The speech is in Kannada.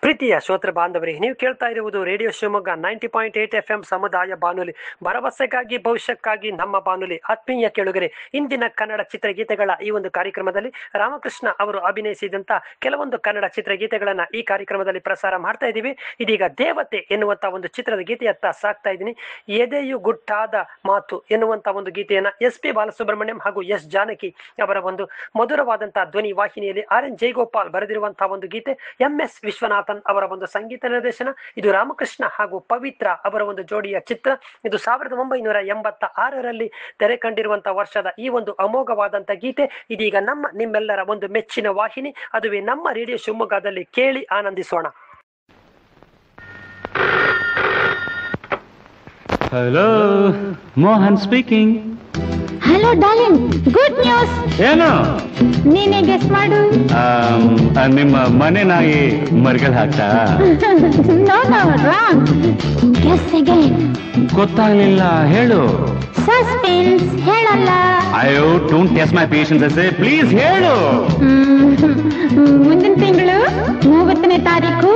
ಪ್ರೀತಿಯ ಶ್ರೋತೃ ಬಾಂಧವರಿಗೆ ನೀವು ಕೇಳ್ತಾ ಇರುವುದು radio Shivamogga ninety point eight F M ಸಮುದಾಯ ಬಾನುಲಿ ಭರವಸೆಗಾಗಿ ಭವಿಷ್ಯಕ್ಕಾಗಿ ನಮ್ಮ ಬಾನುಲಿ ಆತ್ಮೀಯ ಕೇಳುಗರೆ ಇಂದಿನ ಕನ್ನಡ ಚಿತ್ರಗೀತೆಗಳ ಈ ಒಂದು ಕಾರ್ಯಕ್ರಮದಲ್ಲಿ ರಾಮಕೃಷ್ಣ ಅವರು ಅಭಿನಯಿಸಿದಂತ ಕೆಲವೊಂದು ಕನ್ನಡ ಚಿತ್ರಗೀತೆಗಳನ್ನ ಈ ಕಾರ್ಯಕ್ರಮದಲ್ಲಿ ಪ್ರಸಾರ ಮಾಡ್ತಾ ಇದ್ದೀವಿ ಇದೀಗ ದೇವತೆ ಎನ್ನುವಂತ ಒಂದು ಚಿತ್ರದ ಗೀತೆಯತ್ತ ಸಾಕ್ತಾ ಇದ್ದೀನಿ ಎದೆಯು ಗುಟ್ಟಾದ ಮಾತು ಎನ್ನುವಂತ ಒಂದು ಗೀತೆಯನ್ನ ಎಸ್ ಪಿ ಬಾಲಸುಬ್ರಹ್ಮಣ್ಯಂ ಹಾಗೂ ಎಸ್ ಜಾನಕಿ ಅವರ ಒಂದು ಮಧುರವಾದಂತಹ ಧ್ವನಿ ವಾಹಿನಿಯಲ್ಲಿ ಆರ್ ಎನ್ ಜಯಗೋಪಾಲ್ ಬರೆದಿರುವಂತಹ ಒಂದು ಗೀತೆ ಎಂ ಎಸ್ ವಿಶ್ವನಾಥನ್ ಅವರ ಒಂದು ಸಂಗೀತ ನಿರ್ದೇಶನ ಇದು ರಾಮಕೃಷ್ಣ ಹಾಗೂ ಪವಿತ್ರ ಅವರ ಒಂದು ಜೋಡಿಯ ಚಿತ್ರ ಇದು ಸಾವಿರದ ಒಂಬೈನೂರ ಎಂಬತ್ತ ಆರರಲ್ಲಿ ತೆರೆ ಕಂಡಿರುವಂತಹ ವರ್ಷದ ಈ ಒಂದು ಅಮೋಘವಾದಂತ ಗೀತೆ ಇದೀಗ ನಮ್ಮ ನಿಮ್ಮೆಲ್ಲರ ಒಂದು ಮೆಚ್ಚಿನ ವಾಹಿನಿ ಅದುವೇ ನಮ್ಮ ರೇಡಿಯೋ ಶಿವಮೊಗ್ಗದಲ್ಲಿ ಕೇಳಿ ಆನಂದಿಸೋಣ hello Mohan speaking hello darling good news ಏನು ನೀನೇ ಗೆಸ್ ಮಾಡು ಆಮ್, ಆ, ನಿಮ್ಮ ಮನೆ ನಾಯಿ ಮರ್ಗಳು ಹಾಕ್ತಾ no no wrong guess again ಗೊತ್ತಾಗ್ಲಿಲ್ಲ ಹೇಳು ಸಸ್ಪೆನ್ಸ್ ಹೇಳಲ್ಲ ಅಯ್ಯೋ ಡೋಂಟ್ ಟೆಸ್ಟ್ ಮೈ ಪೇಷನ್ಸ್ ಅಸೆ ಪ್ಲೀಸ್ ಹೇಳು ಹ್ಮ್, ಮುಂದಿನ ತಿಂಗಳು ಮೂವತ್ತನೇ ತಾರೀಕು